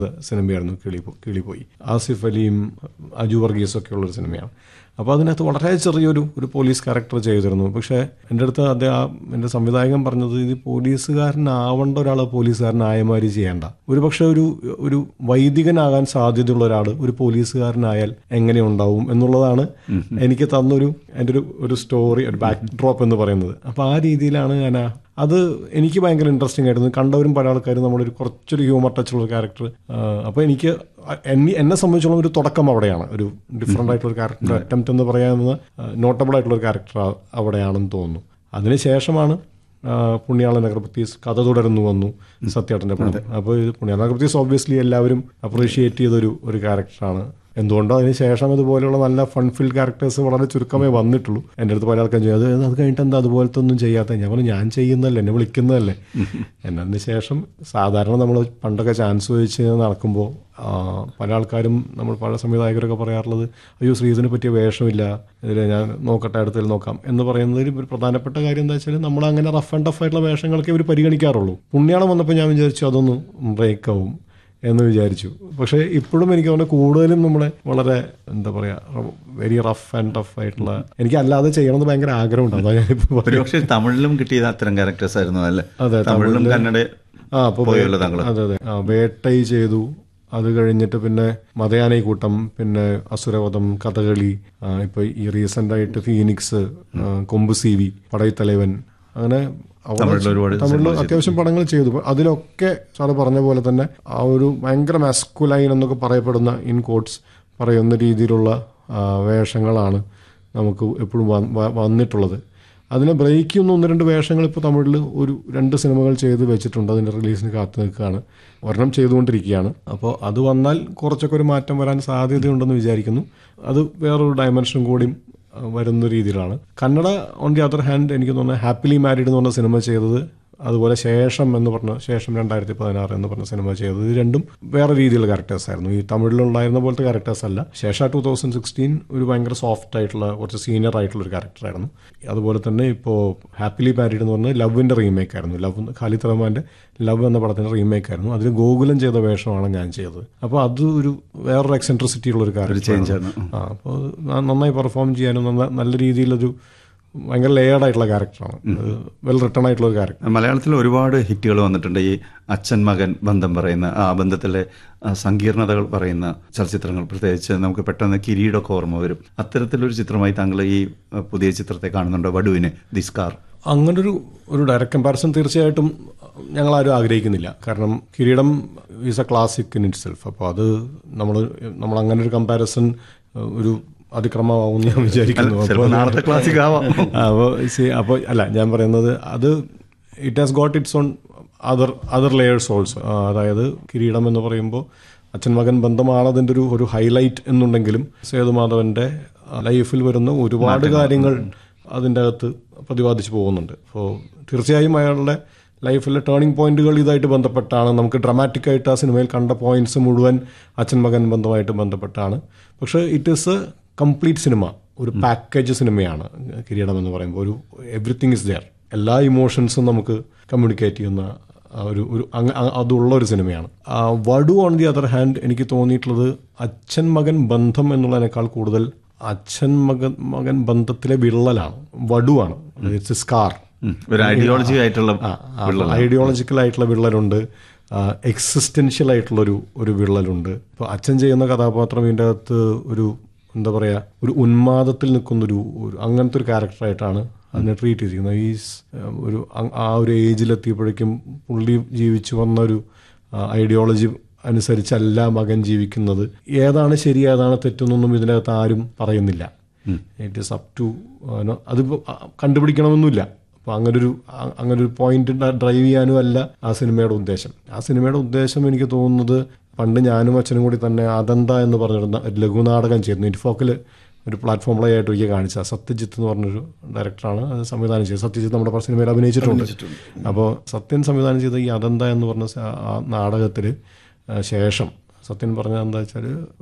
സിനിമയായിരുന്നു കിളി പോ- കിളി പോയി ആസിഫ് അലിയും അജു വർഗീസും ഒക്കെ ഉള്ളൊരു സിനിമയാണ് അപ്പോൾ അതിനകത്ത് വളരെ ചെറിയൊരു ഒരു പോലീസ് ക്യാരക്ടർ ചെയ്തിരുന്നു പക്ഷേ എൻ്റെ അടുത്ത് അദ്ദേഹം ആ- എൻ്റെ സംവിധായകൻ പറഞ്ഞത് ഇത് പോലീസുകാരനാവേണ്ട ഒരാൾ പോലീസുകാരനായമാതിരി ചെയ്യേണ്ട ഒരു പക്ഷേ ഒരു ഒരു വൈദികനാകാൻ സാധ്യതയുള്ള ഒരാൾ ഒരു പോലീസുകാരനായാൽ എങ്ങനെ ഉണ്ടാവും എന്നുള്ളതാണ് എനിക്ക് തന്നൊരു എൻ്റെ ഒരു ഒരു സ്റ്റോറി ഒരു ബാക്ക് ഡ്രോപ്പ് എന്ന് പറയുന്നത് അപ്പോൾ ആ രീതിയിലാണ് ഞാൻ ആ- അത് എനിക്ക് ഭയങ്കര ഇൻട്രസ്റ്റിംഗ് ആയിരുന്നു കണ്ടവരും പല ആൾക്കാരും നമ്മുടെ ഒരു കുറച്ചൊരു ഹ്യൂമർ ടച്ചുള്ള ക്യാരക്ടർ അപ്പോൾ എനിക്ക് എന്നെ എന്നെ സംബന്ധിച്ചോളം ഒരു തുടക്ം അവിടെയാണ് ഒരു ഡിഫറെൻ്റ് ആയിട്ടുള്ള ഒരു ക്യാരക്ടർ അറ്റംപ്റ്റ് എന്ന് പറയാവുന്ന നോട്ടബിൾ ആയിട്ടുള്ള ഒരു ക്യാരക്ടർ അവിടെയാണെന്ന് തോന്നുന്നു അതിനുശേഷമാണ് ആ, പുണ്യാള നഗരപത്തീസ് കഥ തുടരുന്നു വന്നു സത്യേട്ടൻ്റെ പടം അപ്പോൾ ഇത് പുണ്യാള നഗരപത്തീസ് ഓബ്വിയസ്ലി എല്ലാവരും അപ്രീഷിയേറ്റ് ചെയ്തൊരു ഒരു ക്യാരക്ടറാണ് എന്തുകൊണ്ടോ അതിന് ശേഷം ഇതുപോലെയുള്ള നല്ല ഫൺഫിൽ ക്യാരക്ടേഴ്സ് വളരെ ചുരുക്കമേ വന്നിട്ടുള്ളൂ എൻ്റെ അടുത്ത് പല ആൾക്കാരും ചെയ്യും അത് അത് കഴിഞ്ഞിട്ട് എന്താ അതുപോലത്തെ ഒന്നും ചെയ്യാത്ത ഞാൻ പറഞ്ഞു ഞാൻ ചെയ്യുന്നതല്ലേ എന്നെ വിളിക്കുന്നതല്ലേ എന്നതിന് ശേഷം സാധാരണ നമ്മൾ പണ്ടൊക്കെ ചാൻസ് ചോദിച്ച് നടക്കുമ്പോൾ ആ, പല ആൾക്കാരും നമ്മൾ പല സംവിധായകരൊക്കെ പറയാറുള്ളത് അയ്യോ ശ്രീധനെ പറ്റിയ വേഷമില്ല ഇതിൽ ഞാൻ നോക്കട്ടെ അടുത്തതിൽ നോക്കാം എന്ന് പറയുന്നതിൽ ഒരു പ്രധാനപ്പെട്ട കാര്യം എന്താ വെച്ചാൽ നമ്മൾ അങ്ങനെ റഫ് ആൻഡ് ടഫ് ആയിട്ടുള്ള വേഷങ്ങളൊക്കെ ഇവർ പരിഗണിക്കാറുള്ളൂ പുണ്യാളം വന്നപ്പോൾ ഞാൻ വിചാരിച്ചു അതൊന്ന് ബ്രേക്ക് ആവും എന്ന് വിചാരിച്ചു പക്ഷേ ഇപ്പോഴും എനിക്ക് തോന്നുന്നു കൂടുതലും നമ്മളെ വളരെ എന്താ പറയുക വെരി റഫ് ആൻഡ് ടഫ് ആയിട്ടുള്ള എനിക്ക് അല്ലാതെ ചെയ്യണമെന്ന് ഭയങ്കര ആഗ്രഹമുണ്ട് അതാ ഞാനിപ്പോൾ പറയുന്നത് ഒരുപക്ഷെ തമിഴിലും കിട്ടിയത് അത്തരം ക്യാരക്ടേഴ്സ് ആയിരുന്നു അല്ലേ അതെ, തമിഴിലും കന്നഡ ആ അപ്പോൾ പോയല്ലോ താങ്കൾ അതെ അതെ ആ വേട്ടൈ ചെയ്തു അത് കഴിഞ്ഞിട്ട് പിന്നെ മതയാനൈ കൂട്ടം പിന്നെ അസുരവധം കഥകളി ആ, ഇപ്പൊ ഈ റീസെന്റ് ആയിട്ട് ഫീനിക്സ് ആ, കൊമ്പ് സി വി പടയത്തലവൻ അങ്ങനെ അവിടെ തമിഴിൽ ഒരുപാട് തമിഴിൽ അത്യാവശ്യം പടങ്ങൾ ചെയ്തു അപ്പൊ അതിലൊക്കെ സാറ് പറഞ്ഞ പോലെ തന്നെ ആ ഒരു ഭയങ്കര മാസ്കുലൈൻ എന്നൊക്കെ പറയപ്പെടുന്ന ഇൻ കോട്സ് പറയുന്ന രീതിയിലുള്ള ആ, വേഷങ്ങളാണ് നമുക്ക് എപ്പോഴും വ- വ- വന്നിട്ടുള്ളത് അതിനെ ബ്രേക്ക് ചെയ്യുന്ന ഒന്ന് രണ്ട് വേഷങ്ങൾ ഇപ്പോൾ തമിഴിൽ ഒരു രണ്ട് സിനിമകൾ ചെയ്ത് വെച്ചിട്ടുണ്ട് അതിൻ്റെ റിലീസിന് കാത്തു നിൽക്കുകയാണ് ഒരെണ്ണം ചെയ്തുകൊണ്ടിരിക്കുകയാണ് അപ്പോൾ അത് വന്നാൽ കുറച്ചൊക്കെ ഒരു മാറ്റം വരാൻ സാധ്യതയുണ്ടെന്ന് വിചാരിക്കുന്നു അത് വേറൊരു ഡയമെൻഷൻ കൂടിയും ആ, വരുന്ന രീതിയിലാണ് Kannada on the other hand എനിക്ക് തോന്നുന്നത് ഹാപ്പിലി മാരീഡ് എന്ന് പറഞ്ഞ സിനിമ ചെയ്തത് അതുപോലെ ശേഷം എന്ന് പറഞ്ഞ ശേഷം രണ്ടായിരത്തി പതിനാറ് എന്ന് പറഞ്ഞ സിനിമ ചെയ്തത് ഇത് രണ്ടും വേറെ രീതിയിലുള്ള ക്യാരക്ടേഴ്സ് ആയിരുന്നു ഈ തമിഴിലുണ്ടായിരുന്ന പോലത്തെ ക്യാരക്ടേഴ്സ് അല്ല ശേഷ ടൂ തൗസൻഡ് സിക്സ്റ്റീൻ ഒരു ഭയങ്കര സോഫ്റ്റ് ആയിട്ടുള്ള കുറച്ച് സീനിയർ ആയിട്ടുള്ള ഒരു ക്യാരക്ടറായിരുന്നു അതുപോലെ തന്നെ ഇപ്പോൾ ഹാപ്പിലി മാരീഡ് എന്ന് പറഞ്ഞാൽ ലവിൻ്റെ റീമേക്ക് ആയിരുന്നു ലവ് ഖാലിദ് റഹ്മാൻ്റെ ലവ് എന്ന പടത്തിൻ്റെ റീമേക്ക് ആയിരുന്നു അതിൽ ഗോകുലം ചെയ്ത വേഷമാണ് ഞാൻ ചെയ്തത് അപ്പോൾ അത് ഒരു വേറൊരു എക്സെൻട്രിസിറ്റി ഉള്ള ഒരു ക്യാരക്ടർ ആ അപ്പോൾ നന്നായി പെർഫോം ചെയ്യാനും നന്ന- നല്ല രീതിയിലൊരു ഭയങ്കര ലെയർഡ് ആയിട്ടുള്ള ക്യാരക്ടറാണ് വെൽ റിട്ടേൺ ആയിട്ടുള്ള ഒരു ക്യാരക്ടർ മലയാളത്തിൽ ഒരുപാട് ഹിറ്റുകൾ വന്നിട്ടുണ്ട് ഈ അച്ഛൻ മകൻ ബന്ധം പറയുന്ന ആ ബന്ധത്തിലെ ആ, സങ്കീർണതകൾ പറയുന്ന ചലച്ചിത്രങ്ങൾ പ്രത്യേകിച്ച് നമുക്ക് പെട്ടെന്ന് കിരീടമൊക്കെ ഓർമ്മ വരും അത്തരത്തിലൊരു ചിത്രമായി താങ്കൾ ഈ ആ, പുതിയ ചിത്രത്തെ കാണുന്നുണ്ടോ വടുവിന് ദിസ്കാർ അങ്ങനൊരു ഒരു ഡയറക്റ്റ് കമ്പാരിസൺ തീർച്ചയായിട്ടും ഞങ്ങൾ ആരും ആഗ്രഹിക്കുന്നില്ല കാരണം Kireedam is a classic in itself അപ്പോൾ അത് നമ്മൾ നമ്മൾ അങ്ങനെ ഒരു കമ്പാരിസൺ ഒരു അതിക്രമമാവും ഞാൻ വിചാരിക്കുന്നു ചിലപ്പോൾ അപ്പോൾ നാളത്തെ ക്ലാസിക് ആവാം അപ്പോൾ അപ്പോൾ അല്ല ഞാൻ പറയുന്നത് അത് it has got its on other other layers also അതായത് കിരീടം എന്ന് പറയുമ്പോൾ അച്ഛൻ മകൻ ബന്ധമാണ് അതിൻ്റെ ഒരു ഒരു ഹൈലൈറ്റ് എന്നുണ്ടെങ്കിലും സേതുമാധവൻ്റെ ലൈഫിൽ വരുന്ന ഒരുപാട് കാര്യങ്ങൾ അതിൻ്റെ അകത്ത് പ്രതിപാദിച്ചു പോകുന്നുണ്ട് അപ്പോൾ തീർച്ചയായും അയാളുടെ ലൈഫിലെ ടേണിംഗ് പോയിന്റുകൾ ഇതായിട്ട് ബന്ധപ്പെട്ടാണ് നമുക്ക് ഡ്രമാറ്റിക് ആയിട്ട് ആ സിനിമയിൽ കണ്ട പോയിന്റ്സ് മുഴുവൻ അച്ഛൻ മകൻ ബന്ധമായിട്ട് ബന്ധപ്പെട്ടാണ് പക്ഷേ it is a complete cinema ഒരു പാക്കേജ് സിനിമയാണ് കിരീടം എന്ന് പറയുമ്പോൾ ഒരു എവറിത്തിങ് ഇസ് ദെയർ എല്ലാ ഇമോഷൻസും നമുക്ക് കമ്മ്യൂണിക്കേറ്റ് ചെയ്യുന്ന ആ ഒരു ഒരു അങ്ങ- അ- അതുള്ള ഒരു സിനിമയാണ് ആ, വടു ഓൺ ദി അതർ ഹാൻഡ് എനിക്ക് തോന്നിയിട്ടുള്ളത് അച്ഛൻ മകൻ ബന്ധം എന്നുള്ളതിനേക്കാൾ കൂടുതൽ അച്ഛൻ മകൻ മകൻ ബന്ധത്തിലെ വിള്ളലാണ് വടുവാണ് ഇറ്റ്സ് സ്കാർ ഉം. ഒരു ഐഡിയോളജി ആയിട്ടുള്ള ഐഡിയോളജിക്കൽ ആയിട്ടുള്ള വിള്ളലുണ്ട് എക്സിസ്റ്റൻഷ്യൽ ആയിട്ടുള്ള ഒരു ഒരു വിള്ളലുണ്ട് ഇപ്പോൾ അച്ഛൻ ചെയ്യുന്ന കഥാപാത്രം ഇതിൻ്റെ അകത്ത് ഒരു എന്താ പറയുക ഒരു ഉന്മാദത്തിൽ നിൽക്കുന്നൊരു ഒരു അങ്ങനത്തെ ഒരു ക്യാരക്ടറായിട്ടാണ് അതിനെ ട്രീറ്റ് ചെയ്തിരിക്കുന്നത് ഈ സ്- ഒരു അ- ആ ഒരു ഏജിലെത്തിയപ്പോഴേക്കും പുള്ളി ജീവിച്ചു വന്ന ഒരു ഐഡിയോളജി അനുസരിച്ചല്ല മകൻ ജീവിക്കുന്നത് ഏതാണ് ശരി ഏതാണ് തെറ്റെന്നൊന്നും ഇതിനകത്ത് ആരും പറയുന്നില്ല ഇറ്റ് ഇസ് അപ് ടു അതിപ്പോൾ കണ്ടുപിടിക്കണമെന്നില്ല അപ്പോൾ അങ്ങനൊരു അ- അങ്ങനൊരു പോയിന്റ് ഡ്രൈവ് ചെയ്യാനും അല്ല ആ സിനിമയുടെ ഉദ്ദേശം ആ സിനിമയുടെ ഉദ്ദേശം എനിക്ക് തോന്നുന്നത് പണ്ട് ഞാനും അച്ഛനും കൂടി തന്നെ അതെന്താ എന്ന് പറഞ്ഞിരുന്ന ഒരു ലഘുനാടകം ചെയ്യുന്നു ഇൻഫോക്കിൽ ഒരു പ്ലാറ്റ്ഫോം പ്ലേ ആയിട്ട് ഒരിക്കൽ കാണിച്ച സത്യജിത്ത് എന്ന് പറഞ്ഞൊരു ഡയറക്ടറാണ് അത് സംവിധാനം ചെയ്തത് സത്യജിത്ത് നമ്മുടെ സിനിമയിൽ അഭിനയിച്ചിട്ടുണ്ട് അപ്പോൾ സത്യൻ സംവിധാനം ചെയ്ത ഈ അതെന്താ എന്ന് പറഞ്ഞ സ- ആ നാടകത്തിൽ ശേഷം സത്യൻ പറഞ്ഞത് എന്താ വെച്ചാൽ ഒരു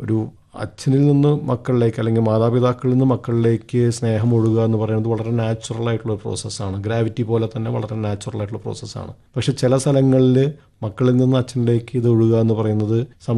അച്ഛനിൽ നിന്ന് മക്കളിലേക്ക് അല്ലെങ്കിൽ മാതാപിതാക്കളിൽ നിന്ന് മക്കളിലേക്ക് സ്നേഹം ഒഴുകുക എന്ന് പറയുന്നത് വളരെ നാച്ചുറൽ ആയിട്ടുള്ള ഒരു പ്രോസസ്സാണ് ഗ്രാവിറ്റി പോലെ തന്നെ വളരെ നാച്ചുറൽ ആയിട്ടുള്ള പ്രോസസ്സാണ് പക്ഷെ ചില സ്ഥലങ്ങളിൽ മക്കളിൽ നിന്ന് അച്ഛനിലേക്ക് ഇത് ഒഴുകുക എന്ന് പറയുന്നത്